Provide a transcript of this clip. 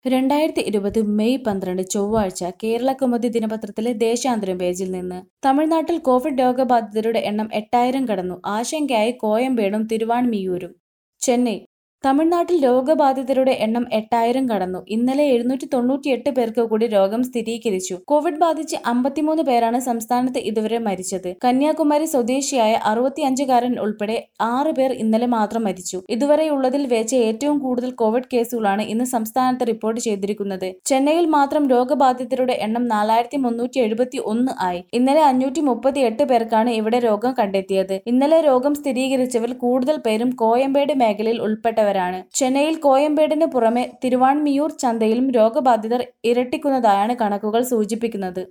രണ്ടായിരത്തി ഇരുപത് മെയ് പന്ത്രണ്ട് ചൊവ്വാഴ്ച കേരളകൗമുദി ദിനപത്രത്തിലെ ദേശാന്തരം പേജിൽ നിന്ന് തമിഴ്നാട്ടിൽ കോവിഡ് രോഗബാധിതരുടെ എണ്ണം എട്ടായിരം കടന്നു ആശങ്കയായി കോയമ്പേടും തിരുവാൻമിയൂരും ചെന്നൈ തമിഴ്നാട്ടിൽ രോഗബാധിതരുടെ എണ്ണം എട്ടായിരം കടന്നു ഇന്നലെ എഴുന്നൂറ്റി തൊണ്ണൂറ്റിയെട്ട് പേർക്ക് കൂടി രോഗം സ്ഥിരീകരിച്ചു കോവിഡ് ബാധിച്ച് അമ്പത്തിമൂന്ന് പേരാണ് സംസ്ഥാനത്ത് ഇതുവരെ മരിച്ചത് കന്യാകുമാരി സ്വദേശിയായ അറുപത്തിയഞ്ചുകാരൻ ഉൾപ്പെടെ ആറ് പേർ ഇന്നലെ മാത്രം മരിച്ചു ഇതുവരെയുള്ളതിൽ വെച്ച് ഏറ്റവും കൂടുതൽ കോവിഡ് കേസുകളാണ് ഇന്ന് സംസ്ഥാനത്ത് റിപ്പോർട്ട് ചെയ്തിരിക്കുന്നത് ചെന്നൈയിൽ മാത്രം രോഗബാധിതരുടെ എണ്ണം നാലായിരത്തി മുന്നൂറ്റി എഴുപത്തി ഒന്ന് ആയി ഇന്നലെ അഞ്ഞൂറ്റി മുപ്പത്തി എട്ട് പേർക്കാണ് ഇവിടെ രോഗം കണ്ടെത്തിയത് ഇന്നലെ രോഗം സ്ഥിരീകരിച്ചവരിൽ കൂടുതൽ പേരും കോയമ്പേട് മേഖലയിൽ ഉൾപ്പെട്ടവരാണ് ചെന്നൈയിൽ കോയമ്പേടിന് പുറമെ തിരുവാൻമിയൂർ ചന്തയിലും രോഗബാധിതർ ഇരട്ടിക്കുന്നതായാണ് കണക്കുകൾ സൂചിപ്പിക്കുന്നത്